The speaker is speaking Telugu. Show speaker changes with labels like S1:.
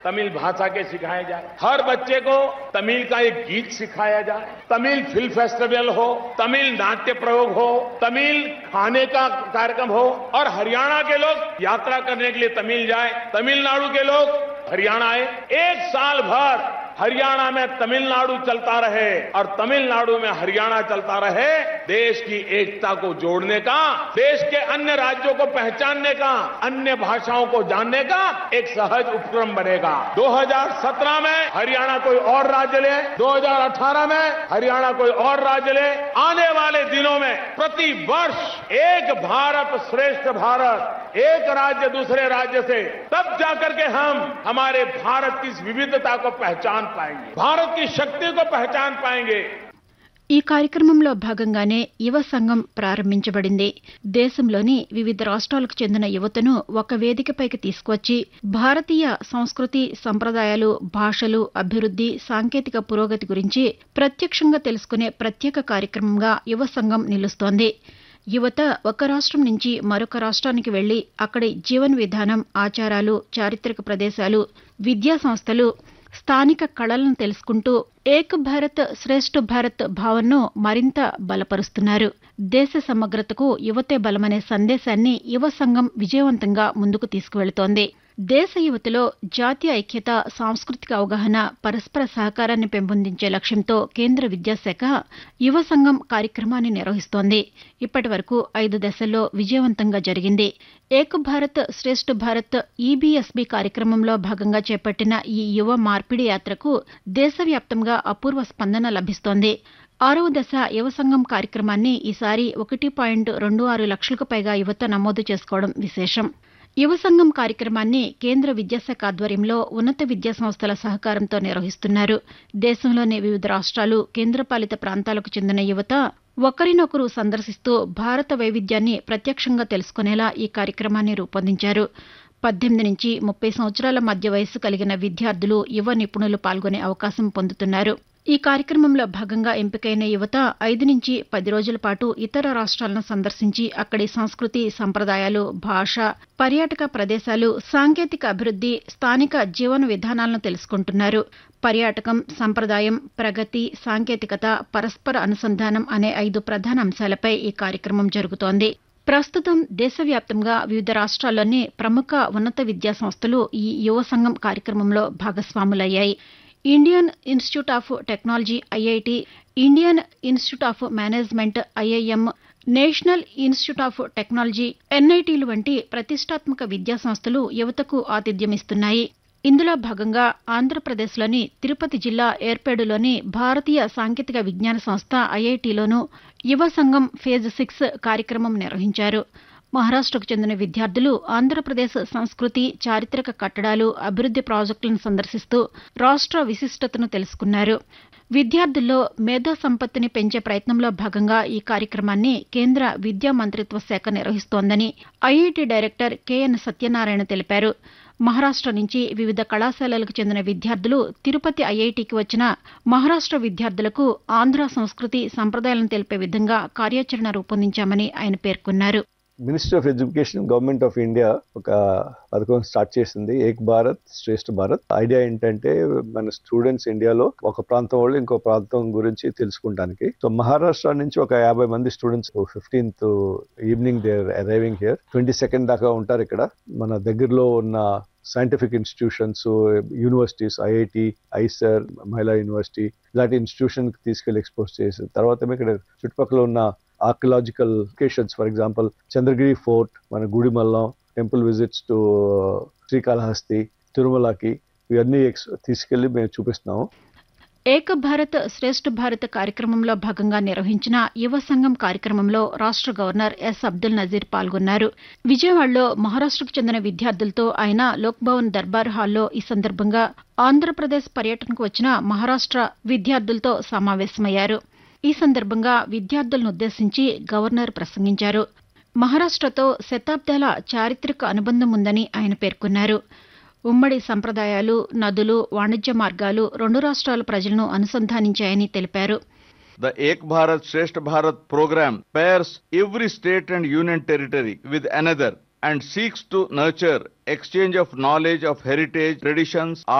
S1: तमिल भाषा के सिखाए जाए हर बच्चे को तमिल का एक गीत सिखाया जाए तमिल फिल्म फेस्टिवल हो तमिल नाट्य प्रयोग हो तमिल खाने का कार्यक्रम हो और हरियाणा के लोग यात्रा करने के लिए तमिल जाए तमिलनाडु के लोग हरियाणा आए एक साल भर हरियाणा में तमिलनाडु चलता रहे और तमिलनाडु में हरियाणा चलता रहे देश की एकता को जोड़ने का देश के अन्य राज्यों को पहचानने का अन्य भाषाओं को जानने का एक सहज उपक्रम बनेगा 2017 में हरियाणा कोई और राज्य ले 2018 में हरियाणा कोई और राज्य ले आने वाले दिनों में प्रति वर्ष एक भारत श्रेष्ठ भारत एक राज्य दूसरे राज्य से तब जाकर के हम हमारे भारत की इस विविधता को पहचान पाएंगे भारत की शक्ति को पहचान पाएंगे
S2: ఈ కార్యక్రమంలో భాగంగానే యువ సంఘం ప్రారంభించబడింది దేశంలోని వివిధ రాష్ట్రాలకు చెందిన యువతను ఒక వేదికపైకి తీసుకువచ్చి భారతీయ సంస్కృతి సంప్రదాయాలు భాషలు అభివృద్ది సాంకేతిక పురోగతి గురించి ప్రత్యక్షంగా తెలుసుకునే ప్రత్యేక కార్యక్రమంగా యువ సంఘం నిలుస్తోంది యువత ఒక రాష్ట్రం నుంచి మరొక రాష్ట్రానికి వెళ్లి అక్కడి జీవన విధానం ఆచారాలు చారిత్రక ప్రదేశాలు విద్యా సంస్థలు స్థానిక కళలను తెలుసుకుంటూ ఏక్ భారత్ శ్రేష్ఠ భారత్ భావనను మరింత బలపరుస్తున్నారు దేశ సమగ్రతకు యువతే బలమనే సందేశాన్ని యువ సంఘం విజయవంతంగా ముందుకు తీసుకువెళుతోంది దేశ యువతలో జాతీయ ఐక్యత సాంస్కృతిక అవగాహన పరస్పర సహకారాన్ని పెంపొందించే లక్ష్యంతో కేంద్ర విద్యాశాఖ యువ సంఘం కార్యక్రమాన్ని నిర్వహిస్తోంది ఇప్పటి వరకు ఐదు దశల్లో విజయవంతంగా జరిగింది ఏక్ భారత్ శ్రేష్ఠ భారత్ ఈబీఎస్బీ కార్యక్రమంలో భాగంగా చేపట్టిన ఈ యువ మార్పిడి యాత్రకు దేశవ్యాప్తంగా అపూర్వ స్పందన లభిస్తోంది ఆరవ దశ యువ సంఘం కార్యక్రమాన్ని ఈసారి ఒకటి పాయింట్ రెండు ఆరు లక్షలకు పైగా యువత నమోదు చేసుకోవడం విశేషం యువ సంఘం కార్యక్రమాన్ని కేంద్ర విద్యాశాఖ ఆధ్వర్యంలో ఉన్నత విద్యా సంస్థల సహకారంతో నిర్వహిస్తున్నారు దేశంలోని వివిధ రాష్ట్రాలు కేంద్రపాలిత ప్రాంతాలకు చెందిన యువత ఒకరినొకరు సందర్శిస్తూ భారత వైవిధ్యాన్ని ప్రత్యక్షంగా తెలుసుకునేలా ఈ కార్యక్రమాన్ని రూపొందించారు పద్దెనిమిది నుంచి ముప్పై సంవత్సరాల మధ్య వయస్సు కలిగిన విద్యార్థులు యువ నిపుణులు పాల్గొనే అవకాశం పొందుతున్నారు ఈ కార్యక్రమంలో భాగంగా ఎంపికైన యువత ఐదు నుంచి పది రోజుల పాటు ఇతర రాష్ట్రాలను సందర్శించి అక్కడి సంస్కృతి సంప్రదాయాలు భాష పర్యాటక ప్రదేశాలు సాంకేతిక అభివృద్ది స్థానిక జీవన విధానాలను తెలుసుకుంటున్నారు పర్యాటకం సంప్రదాయం ప్రగతి సాంకేతికత పరస్పర అనుసంధానం అనే ఐదు ప్రధాన అంశాలపై ఈ కార్యక్రమం జరుగుతోంది ప్రస్తుతం దేశవ్యాప్తంగా వివిధ రాష్ట్రాల్లోని ప్రముఖ ఉన్నత విద్యా సంస్థలు ఈ యువ సంఘం కార్యక్రమంలో భాగస్వాములయ్యాయి Indian institute of technology IIT Indian institute of management IIM national institute of technology ఎన్ఐటీలు వంటి ప్రతిష్టాత్మక విద్యా సంస్థలు యువతకు ఆతిథ్యమిస్తున్నాయి ఇందులో భాగంగా ఆంధ్రప్రదేశ్లోని తిరుపతి జిల్లా ఏర్పేడులోని భారతీయ సాంకేతిక విజ్ఞాన సంస్థ ఐఐటీలోనూ యువ సంఘం ఫేజ్ సిక్స్ కార్యక్రమం నిర్వహించారు మహారాష్టకు చెందిన విద్యార్థులు ఆంధ్రప్రదేశ్ సంస్కృతి చారిత్రక కట్టడాలు అభివృద్ది ప్రాజెక్టులను సందర్శిస్తూ రాష్ట్ర విశిష్టతను తెలుసుకున్నారు విద్యార్థుల్లో మేధో సంపత్తిని పెంచే ప్రయత్నంలో భాగంగా ఈ కార్యక్రమాన్ని కేంద్ర విద్యా మంత్రిత్వ శాఖ నిర్వహిస్తోందని ఐఐటి డైరెక్టర్ కెఎన్ సత్యనారాయణ తెలిపారు మహారాష్ట నుంచి వివిధ కళాశాలలకు చెందిన విద్యార్థులు తిరుపతి ఐఐటికి వచ్చిన మహారాష్ట విద్యార్థులకు ఆంధ్ర సంస్కృతి సంప్రదాయాలను తెలిపే విధంగా కార్యాచరణ రూపొందించామని ఆయన పేర్కొన్నారు
S3: ministry of education government of India ఒక పథకం స్టార్ట్ చేసింది ఏక్ భారత్ శ్రేష్ఠ భారత్ ఐడియా ఏంటంటే మన స్టూడెంట్స్ ఇండియాలో ఒక ప్రాంతం వాళ్ళు ఇంకో ప్రాంతం గురించి తెలుసుకుంటానికి సో మహారాష్ట్ర నుంచి ఒక యాభై మంది students fifteenth evening they arriving here twenty second దాకా ఉంటారు ఇక్కడ మన దగ్గరలో ఉన్న scientific institutions universities IIT IISER Mahila university ఇలాంటి ఇన్స్టిట్యూషన్ కి తీసుకెళ్లి ఎక్స్పోజ్ చేసి తర్వాత ఇక్కడ చుట్టుపక్కల ఉన్న archaeological locations for example Chandragiri fort మన Gudimallam temple visits to Srikalahasti తిరుమలకి ఇవన్నీ తీసుకెళ్లి మేము చూపిస్తున్నాము
S2: ఏక భారత్ శ్రేష్ఠ భారత్ కార్యక్రమంలో భాగంగా నిర్వహించిన యువ సంఘం కార్యక్రమంలో రాష్ట గవర్నర్ ఎస్ అబ్దుల్ నజీర్ పాల్గొన్నారు విజయవాడలో మహారాష్టకు చెందిన విద్యార్థులతో ఆయన లోక్భవన్ దర్బార్ హాల్లో ఈ సందర్భంగా ఆంధ్రప్రదేశ్ పర్యటనకు వచ్చిన మహారాష్ట విద్యార్థులతో సమావేశమయ్యారు ఈ సందర్భంగా విద్యార్థులను ఉద్దేశించి గవర్నర్ ప్రసంగించారు మహారాష్టతో శతాబ్దాల చారిత్రక అనుబంధం ఉందని ఆయన పేర్కొన్నారు ఉమ్మడి సంప్రదాయాలు నదులు వాణిజ్య మార్గాలు రెండు రాష్ట్రాల ప్రజలను అనుసంధానించాయని తెలిపారు
S4: The Ek Bharat Shresth Bharat program pairs every state and union territory with another and seeks to nurture exchange of knowledge of heritage, traditions,